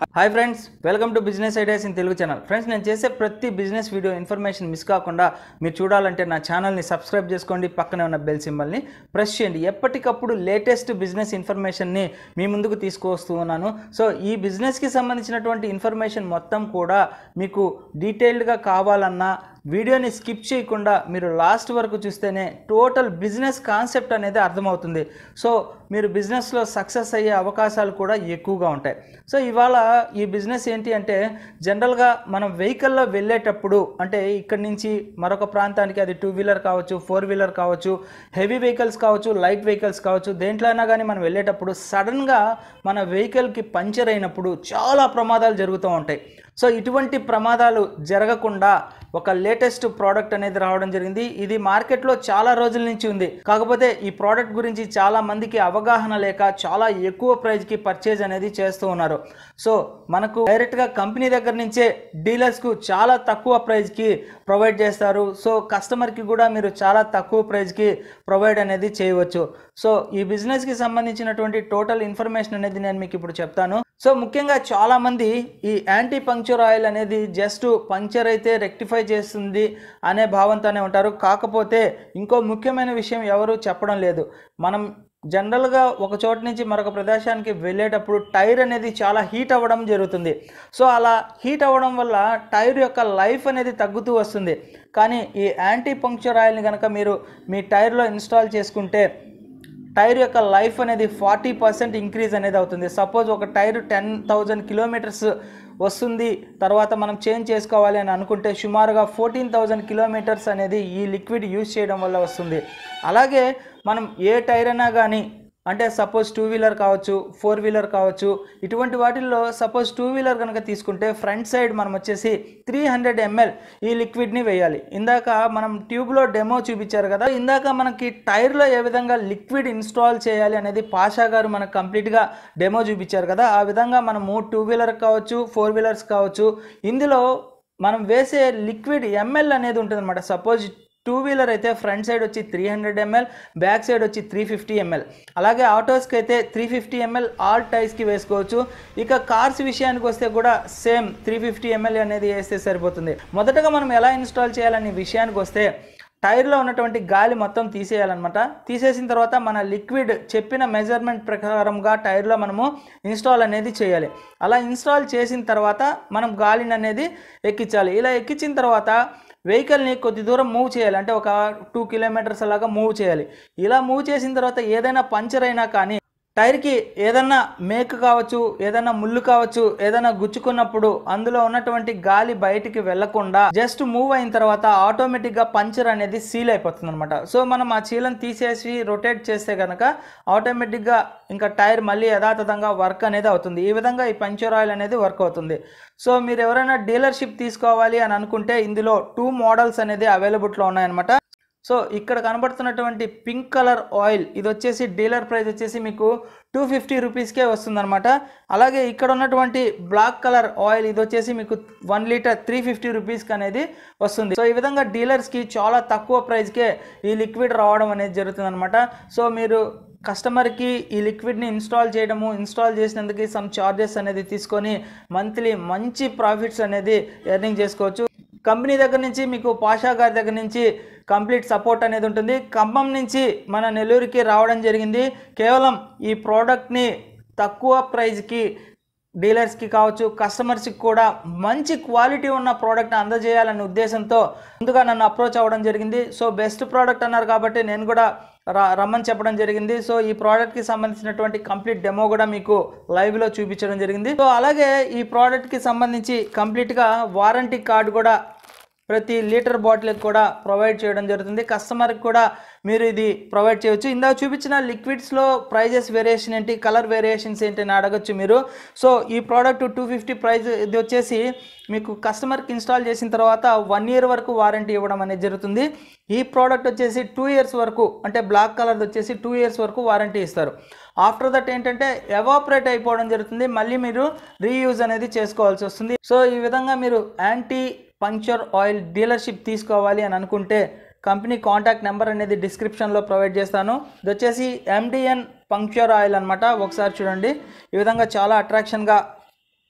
hi friends welcome to business ideas in Telugu channel friends నేను చేసే ప్రతి బిజినెస్ వీడియో ఇన్ఫర్మేషన్ మిస్ కాకుండా మీరు చూడాలంటే నా ఛానల్ని సబ్స్క్రైబ్ చేసుకోండి పక్కనే ఉన్న బెల్ సింబల్ని ప్రెస్ చేయండి ఎప్పటికప్పుడు లేటెస్ట్ బిజినెస్ ఇన్ఫర్మేషన్ని మీ ముందుకు తీసుకువస్తూ ఉన్నాను సో ఈ బిజినెస్కి సంబంధించినటువంటి ఇన్ఫర్మేషన్ మొత్తం కూడా మీకు డీటెయిల్డ్గా కావాలన్నా వీడియోని స్కిప్ చేయకుండా మీరు లాస్ట్ వరకు చూస్తేనే టోటల్ బిజినెస్ కాన్సెప్ట్ అనేది అర్థమవుతుంది సో మీరు బిజినెస్లో సక్సెస్ అయ్యే అవకాశాలు కూడా ఎక్కువగా ఉంటాయి సో ఇవాళ ఈ బిజినెస్ ఏంటి అంటే జనరల్గా మనం వెహికల్లో వెళ్ళేటప్పుడు అంటే ఇక్కడి నుంచి మరొక ప్రాంతానికి అది టూ వీలర్ కావచ్చు ఫోర్ వీలర్ కావచ్చు హెవీ వెహికల్స్ కావచ్చు లైట్ వెహికల్స్ కావచ్చు దేంట్లో అయినా కానీ మనం వెళ్ళేటప్పుడు సడన్గా మన వెహికల్కి పంచర్ అయినప్పుడు చాలా ప్రమాదాలు జరుగుతూ ఉంటాయి సో ఇటువంటి ప్రమాదాలు జరగకుండా ఒక లేటెస్ట్ ప్రోడక్ట్ అనేది రావడం జరిగింది ఇది మార్కెట్లో చాలా రోజుల నుంచి ఉంది కాకపోతే ఈ ప్రోడక్ట్ గురించి చాలా మందికి అవగాహన లేక చాలా ఎక్కువ ప్రైస్కి పర్చేజ్ అనేది చేస్తూ ఉన్నారు సో మనకు డైరెక్ట్గా కంపెనీ దగ్గర నుంచే డీలర్స్కు చాలా తక్కువ ప్రైస్కి ప్రొవైడ్ చేస్తారు సో కస్టమర్కి కూడా మీరు చాలా తక్కువ ప్రైస్కి ప్రొవైడ్ అనేది చేయవచ్చు సో ఈ బిజినెస్కి సంబంధించినటువంటి టోటల్ ఇన్ఫర్మేషన్ అనేది నేను మీకు ఇప్పుడు చెప్తాను సో ముఖ్యంగా చాలామంది ఈ యాంటీ పంక్చర్ ఆయిల్ అనేది జస్ట్ పంక్చర్ అయితే రెక్టిఫై చేస్తుంది అనే భావంతోనే ఉంటారు కాకపోతే ఇంకో ముఖ్యమైన విషయం ఎవరు చెప్పడం లేదు మనం జనరల్గా ఒక చోట నుంచి మరొక ప్రదేశానికి వెళ్ళేటప్పుడు టైర్ అనేది చాలా హీట్ అవ్వడం జరుగుతుంది సో అలా హీట్ అవ్వడం వల్ల టైర్ యొక్క లైఫ్ అనేది తగ్గుతూ వస్తుంది కానీ ఈ యాంటీ పంక్చర్ ఆయిల్ని కనుక మీరు మీ టైర్లో ఇన్స్టాల్ చేసుకుంటే టైర్ యొక్క లైఫ్ అనేది ఫార్టీ పర్సెంట్ ఇంక్రీజ్ అనేది అవుతుంది సపోజ్ ఒక టైర్ టెన్ థౌజండ్ కిలోమీటర్స్ వస్తుంది తర్వాత మనం చేంజ్ చేసుకోవాలి అని అనుకుంటే సుమారుగా ఫోర్టీన్ థౌజండ్ కిలోమీటర్స్ అనేది ఈ లిక్విడ్ యూజ్ చేయడం వల్ల వస్తుంది అలాగే మనం ఏ టైర్ అయినా కానీ అంటే సపోజ్ టూ వీలర్ కావచ్చు ఫోర్ వీలర్ కావచ్చు ఇటువంటి వాటిల్లో సపోజ్ టూ వీలర్ కనుక తీసుకుంటే ఫ్రంట్ సైడ్ మనం వచ్చేసి త్రీ హండ్రెడ్ ఎంఎల్ ఈ లిక్విడ్ని వేయాలి ఇందాక మనం ట్యూబ్లో డెమో చూపించారు కదా ఇందాక మనకి టైర్లో ఏ విధంగా లిక్విడ్ ఇన్స్టాల్ చేయాలి అనేది పాషా గారు మనకు కంప్లీట్గా డెమో చూపించారు కదా ఆ విధంగా మనము టూ వీలర్ కావచ్చు ఫోర్ వీలర్స్ కావచ్చు ఇందులో మనం వేసే లిక్విడ్ ఎంఎల్ అనేది ఉంటుంది అనమాట సపోజ్ టూ వీలర్ అయితే ఫ్రంట్ సైడ్ వచ్చి three hundred ML back side వచ్చి త్రీ ఫిఫ్టీ ఎంఎల్ అలాగే ఆటోస్కి అయితే త్రీ ఫిఫ్టీ ఎంఎల్ ఆల్ టైర్స్కి వేసుకోవచ్చు ఇక కార్స్ విషయానికి వస్తే కూడా సేమ్ త్రీ ఫిఫ్టీ ఎంఎల్ అనేది వేస్తే సరిపోతుంది మొదటగా మనం ఎలా ఇన్స్టాల్ చేయాలనే విషయానికి వస్తే టైర్లో ఉన్నటువంటి గాలి మొత్తం తీసేయాలన్నమాట తీసేసిన తర్వాత మన లిక్విడ్ చెప్పిన మెజర్మెంట్ ప్రకారంగా టైర్లో మనము ఇన్స్టాల్ అనేది చేయాలి అలా ఇన్స్టాల్ చేసిన తర్వాత మనం గాలిని అనేది ఎక్కించాలి ఇలా ఎక్కించిన తర్వాత వెహికల్ని కొద్ది దూరం మూవ్ చేయాలి అంటే ఒక టూ కిలోమీటర్స్ అలాగా మూవ్ చేయాలి ఇలా మూవ్ చేసిన తర్వాత ఏదైనా పంచర్ అయినా కానీ టైర్కి ఏదన్నా మేక్ కావచ్చు ఏదైనా ముళ్ళు కావచ్చు ఏదైనా గుచ్చుకున్నప్పుడు అందులో ఉన్నటువంటి గాలి బయటికి వెళ్లకుండా జస్ట్ మూవ్ అయిన తర్వాత ఆటోమేటిక్గా పంచర్ అనేది సీల్ అయిపోతుంది అనమాట సో మనం ఆ చీలను తీసేసి రొటేట్ చేస్తే కనుక ఆటోమేటిక్గా ఇంకా టైర్ మళ్ళీ యథాతథంగా వర్క్ అనేది అవుతుంది ఈ విధంగా ఈ పంచర్ ఆయిల్ అనేది వర్క్ అవుతుంది సో మీరు ఎవరైనా డీలర్షిప్ తీసుకోవాలి అని అనుకుంటే ఇందులో టూ మోడల్స్ అనేది అవైలబుల్లో ఉన్నాయన్నమాట సో ఇక్కడ కనబడుతున్నటువంటి పింక్ కలర్ ఆయిల్ ఇది వచ్చేసి డీలర్ ప్రైస్ వచ్చేసి మీకు టూ ఫిఫ్టీ రూపీస్కే వస్తుందన్నమాట అలాగే ఇక్కడ ఉన్నటువంటి బ్లాక్ కలర్ ఆయిల్ ఇది వచ్చేసి మీకు వన్ లీటర్ త్రీ ఫిఫ్టీ రూపీస్కి అనేది వస్తుంది సో ఈ విధంగా డీలర్స్కి చాలా తక్కువ ప్రైస్కే ఈ లిక్విడ్ రావడం అనేది జరుగుతుందన్నమాట సో మీరు కస్టమర్కి ఈ లిక్విడ్ని ఇన్స్టాల్ చేయడము ఇన్స్టాల్ చేసినందుకు సమ్ చార్జెస్ అనేది తీసుకొని మంత్లీ మంచి ప్రాఫిట్స్ అనేది ఎర్నింగ్ చేసుకోవచ్చు కంపెనీ దగ్గర నుంచి మీకు పాషా గారి దగ్గర నుంచి కంప్లీట్ సపోర్ట్ అనేది ఉంటుంది ఖమ్మం నుంచి మన నెల్లూరుకి రావడం జరిగింది కేవలం ఈ ప్రోడక్ట్ని తక్కువ ప్రైస్కి డీలర్స్కి కావచ్చు కస్టమర్స్కి కూడా మంచి క్వాలిటీ ఉన్న ప్రోడక్ట్ అందజేయాలనే ఉద్దేశంతో ముందుగా నన్ను అప్రోచ్ అవ్వడం జరిగింది సో బెస్ట్ ప్రోడక్ట్ అన్నారు కాబట్టి నేను కూడా రా రమ్మని చెప్పడం జరిగింది సో ఈ ప్రోడక్ట్కి సంబంధించినటువంటి కంప్లీట్ డెమో కూడా మీకు లైవ్లో చూపించడం జరిగింది సో అలాగే ఈ ప్రోడక్ట్కి సంబంధించి కంప్లీట్గా వారంటీ కార్డు కూడా ప్రతి లీటర్ బాటిల్కి కూడా ప్రొవైడ్ చేయడం జరుగుతుంది కస్టమర్కి కూడా మీరు ఇది ప్రొవైడ్ చేయొచ్చు ఇందాక చూపించిన లిక్విడ్స్లో ప్రైజెస్ వేరియేషన్ ఏంటి కలర్ వేరియేషన్స్ ఏంటి అని అడగచ్చు మీరు సో ఈ ప్రోడక్ట్ టూ ఫిఫ్టీ ప్రైస్ ఇది వచ్చేసి మీకు కస్టమర్కి ఇన్స్టాల్ చేసిన తర్వాత వన్ ఇయర్ వరకు వారంటీ ఇవ్వడం అనేది జరుగుతుంది ఈ ప్రోడక్ట్ వచ్చేసి టూ ఇయర్స్ వరకు అంటే బ్లాక్ కలర్ వచ్చేసి టూ ఇయర్స్ వరకు వారంటీ ఇస్తారు ఆఫ్టర్ దట్ ఏంటంటే ఎవాపరేట్ అయిపోవడం జరుగుతుంది మళ్ళీ మీరు రీయూజ్ అనేది చేసుకోవాల్సి వస్తుంది సో ఈ విధంగా మీరు యాంటీ పంక్చర్ ఆయిల్ డీలర్షిప్ తీసుకోవాలి అని అనుకుంటే కంపెనీ కాంటాక్ట్ నెంబర్ అనేది డిస్క్రిప్షన్లో ప్రొవైడ్ చేస్తాను ఇది వచ్చేసి ఎండిఎన్ పంక్చర్ ఆయిల్ అనమాట ఒకసారి చూడండి ఈ విధంగా చాలా అట్రాక్షన్గా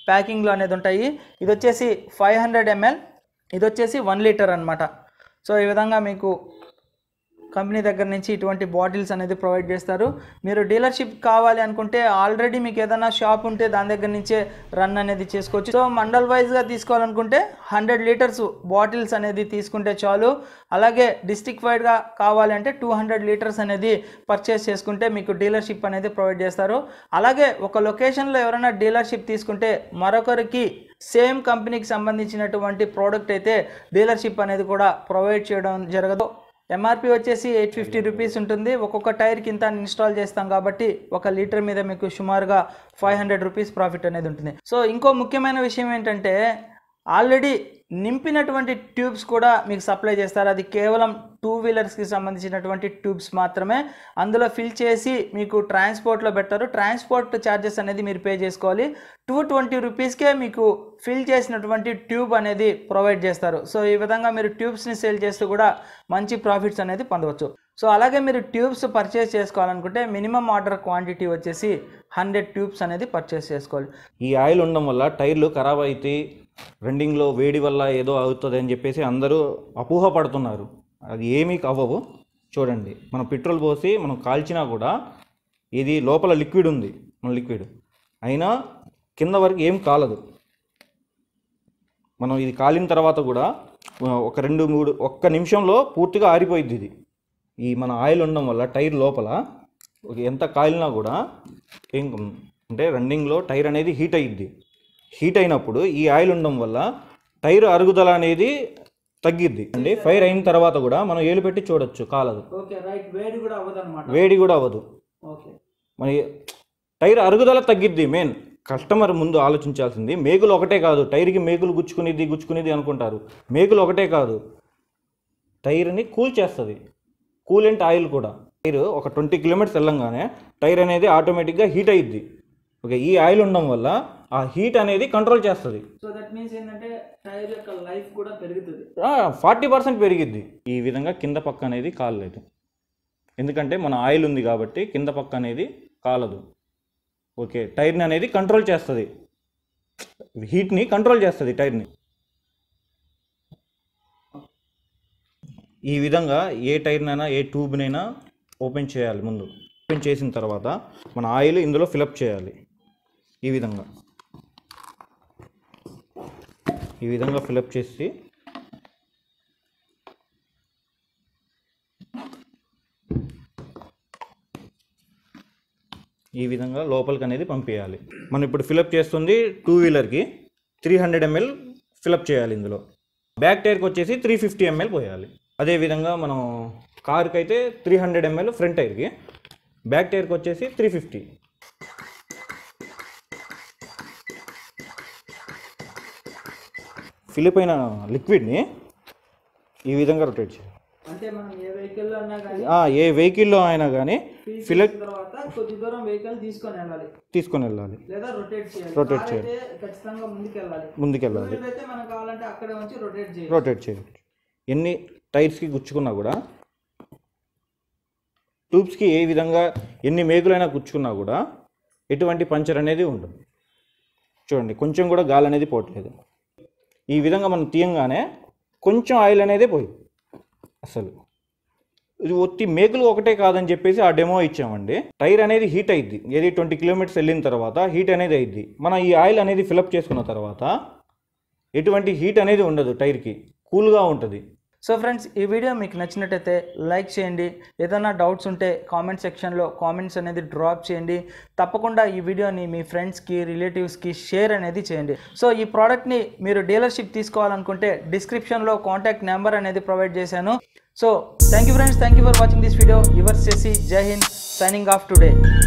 ప్యాకింగ్లో అనేది ఉంటాయి ఇది వచ్చేసి ఫైవ్ హండ్రెడ్ ఎంఎల్ ఇది వచ్చేసి వన్ లీటర్ అనమాట సో ఈ విధంగా మీకు కంపెనీ దగ్గర నుంచి ఇటువంటి బాటిల్స్ అనేది ప్రొవైడ్ చేస్తారు మీరు డీలర్షిప్ కావాలి అనుకుంటే ఆల్రెడీ మీకు ఏదైనా షాప్ ఉంటే దాని దగ్గర నుంచే రన్ అనేది చేసుకోవచ్చు సో మండల్ వైజ్గా తీసుకోవాలనుకుంటే హండ్రెడ్ లీటర్స్ బాటిల్స్ అనేది తీసుకుంటే చాలు అలాగే డిస్టిక్ వైడ్గా కావాలి అంటే టూ హండ్రెడ్ లీటర్స్ అనేది పర్చేస్ చేసుకుంటే మీకు డీలర్షిప్ అనేది ప్రొవైడ్ చేస్తారు అలాగే ఒక లొకేషన్లో ఎవరైనా డీలర్షిప్ తీసుకుంటే మరొకరికి సేమ్ కంపెనీకి సంబంధించినటువంటి ప్రోడక్ట్ అయితే డీలర్షిప్ అనేది కూడా ప్రొవైడ్ చేయడం జరగదు ఎంఆర్పి వచ్చేసి ఎయిట్ ఫిఫ్టీ రూపీస్ ఉంటుంది ఒక్కొక్క టైర్కి ఇంత ఇన్స్టాల్ చేస్తాం కాబట్టి ఒక లీటర్ మీద మీకు సుమారుగా ఫైవ్ హండ్రెడ్ రూపీస్ ప్రాఫిట్ అనేది ఉంటుంది సో ఇంకో ముఖ్యమైన విషయం ఏంటంటే ఆల్రెడీ నింపినటువంటి ట్యూబ్స్ కూడా మీకు సప్లై చేస్తారు అది కేవలం టూ వీలర్స్కి సంబంధించినటువంటి ట్యూబ్స్ మాత్రమే అందులో ఫిల్ చేసి మీకు ట్రాన్స్పోర్ట్లో పెట్టారు ట్రాన్స్పోర్ట్ ఛార్జెస్ అనేది మీరు పే చేసుకోవాలి టూ ట్వంటీ రూపీస్కే మీకు ఫిల్ చేసినటువంటి ట్యూబ్ అనేది ప్రొవైడ్ చేస్తారు సో ఈ విధంగా మీరు ట్యూబ్స్ని సేల్ చేస్తూ కూడా మంచి ప్రాఫిట్స్ అనేది పొందవచ్చు సో అలాగే మీరు ట్యూబ్స్ పర్చేస్ చేసుకోవాలనుకుంటే మినిమం ఆర్డర్ క్వాంటిటీ వచ్చేసి హండ్రెడ్ ట్యూబ్స్ అనేది పర్చేస్ చేసుకోవాలి ఈ ఆయిల్ ఉండడం వల్ల టైర్లు ఖరాబ్ అయితే రెండింగ్లో వేడి వల్ల ఏదో అవుతుంది అని చెప్పేసి అందరూ అపోహ పడుతున్నారు అది ఏమీ అవ్వవు చూడండి మనం పెట్రోల్ పోసి మనం కాల్చినా కూడా ఇది లోపల లిక్విడ్ ఉంది మన లిక్విడ్ అయినా కింద వరకు ఏం కాలదు మనం ఇది కాలిన తర్వాత కూడా ఆ, ఒక రెండు మూడు ఒక్క నిమిషంలో పూర్తిగా ఆరిపోయింది ఇది ఈ మన ఆయిల్ ఉండడం వల్ల టైర్ లోపల ఒక ఎంత కాలినా కూడా ఏం అంటే రన్నింగ్లో టైర్ అనేది హీట్ అయ్యిద్ది హీట్ అయినప్పుడు ఈ ఆయిల్ ఉండడం వల్ల టైర్ అరుగుదల అనేది తగ్గిద్ది అంటే ఫైర్ అయిన తర్వాత కూడా మనం ఏలు పెట్టి చూడొచ్చు కాలదు ఓకే రైట్ వేడి కూడా అవ్వదు అనమాట వేడి కూడా అవ్వదు ఓకే మరి టైర్ అరుగుదల తగ్గిద్ది మెయిన్ కస్టమర్ ముందు ఆలోచించాల్సింది మేకులు ఒకటే కాదు టైర్కి మేకులు గుచ్చుకునేది గుచ్చుకునేది అనుకుంటారు మేకులు ఒకటే కాదు టైర్ని కూల్ చేస్తుంది కూలెంట్ ఆయిల్ కూడా టైర్ ఒక ట్వంటీ కిలోమీటర్స్ వెళ్ళంగానే టైర్ అనేది ఆటోమేటిక్గా హీట్ అయ్యిద్ది ఓకే ఈ ఆయిల్ ఉండడం వల్ల ఆ హీట్ అనేది కంట్రోల్ చేస్తుంది సో దట్ మీన్స్ ఏంటంటే టైర్ యొక్క లైఫ్ కూడా పెరుగుతుంది ఫార్టీ పర్సెంట్ పెరిగిద్ది ఈ విధంగా కింద పక్క అనేది కాలలేదు ఎందుకంటే మన ఆయిల్ ఉంది కాబట్టి కింద పక్క అనేది కాలదు ఓకే టైర్ని అనేది కంట్రోల్ చేస్తుంది హీట్ని కంట్రోల్ చేస్తుంది టైర్ని ఈ విధంగా ఏ టైర్నైనా ఏ ట్యూబ్నైనా ఓపెన్ చేయాలి ముందు ఓపెన్ చేసిన తర్వాత మన ఆయిల్ ఇందులో ఫిలప్ చేయాలి ఈ విధంగా ఈ విధంగా ఫిలప్ చేసి ఈ విధంగా లోపలికి అనేది పంపించాలి మనం ఇప్పుడు ఫిలప్ చేస్తుంది టూ వీలర్కి త్రీ హండ్రెడ్ ఎంఎల్ ఫిలప్ చేయాలి ఇందులో బ్యాక్ టైర్కి వచ్చేసి త్రీ ఫిఫ్టీ ఎంఎల్ పోయాలి అదేవిధంగా మనం కార్కి అయితే త్రీ హండ్రెడ్ ఎంఎల్ ఫ్రంట్ టైర్కి బ్యాక్ టైర్కి వచ్చేసి త్రీ ఫిఫ్టీ ఫిలిప్ అయిన లిక్విడ్ని ఈ విధంగా రొటేట్ చేయాలి అంటే మనం ఏ వెహికల్ లో అన్నా కానీ ఆ, ఏ వెహికల్లో అయినా కానీ ఫిలప్ తర్వాత కొద్ది దూరం వెహికల్ తీసుకొని వెళ్ళాలి తీసుకొని వెళ్ళాలి లేదా రొటేట్ చేయాలి Rotate Car అయితే ఖచ్చితంగా ముందుకు వెళ్ళాలి ముందుకెళ్ళాలి Two-wheeler అయితే మనం కావాలంటే అక్కడే ఉంచి రొటేట్ చేయాలి రొటేట్ చేయవచ్చు ఎన్ని టైర్స్కి గుచ్చుకున్నా కూడా ట్యూబ్స్కి ఏ విధంగా ఎన్ని మేకులైనా గుచ్చుకున్నా కూడా ఎటువంటి పంచర్ అనేది ఉండదు చూడండి కొంచెం కూడా గాలి అనేది పోవట్లేదు ఈ విధంగా మనం తీయంగానే కొంచెం ఆయిల్ అనేది పోయి అసలు ఇది ఒత్తి మేకులు ఒకటే కాదని చెప్పేసి ఆ డెమో ఇచ్చామండి టైర్ అనేది హీట్ అయింది ఏది ట్వంటీ కిలోమీటర్స్ వెళ్ళిన తర్వాత హీట్ అనేది అయింది మనం ఈ ఆయిల్ అనేది ఫిలప్ చేసుకున్న తర్వాత ఎటువంటి హీట్ అనేది ఉండదు టైర్కి కూల్గా ఉంటుంది సో ఫ్రెండ్స్ ఈ వీడియో మీకు నచ్చినట్టయితే లైక్ చేయండి ఏదైనా డౌట్స్ ఉంటే కామెంట్ సెక్షన్లో కామెంట్స్ అనేది డ్రాప్ చేయండి తప్పకుండా ఈ వీడియోని మీ ఫ్రెండ్స్కి రిలేటివ్స్కి షేర్ అనేది చేయండి సో ఈ ప్రోడక్ట్ని మీరు డీలర్షిప్ తీసుకోవాలనుకుంటే డిస్క్రిప్షన్లో కాంటాక్ట్ నెంబర్ అనేది ప్రొవైడ్ చేశాను so thank you friends thank you for watching this video యువర్స్ చేసి జై హింద్ సైనింగ్ ఆఫ్ టుడే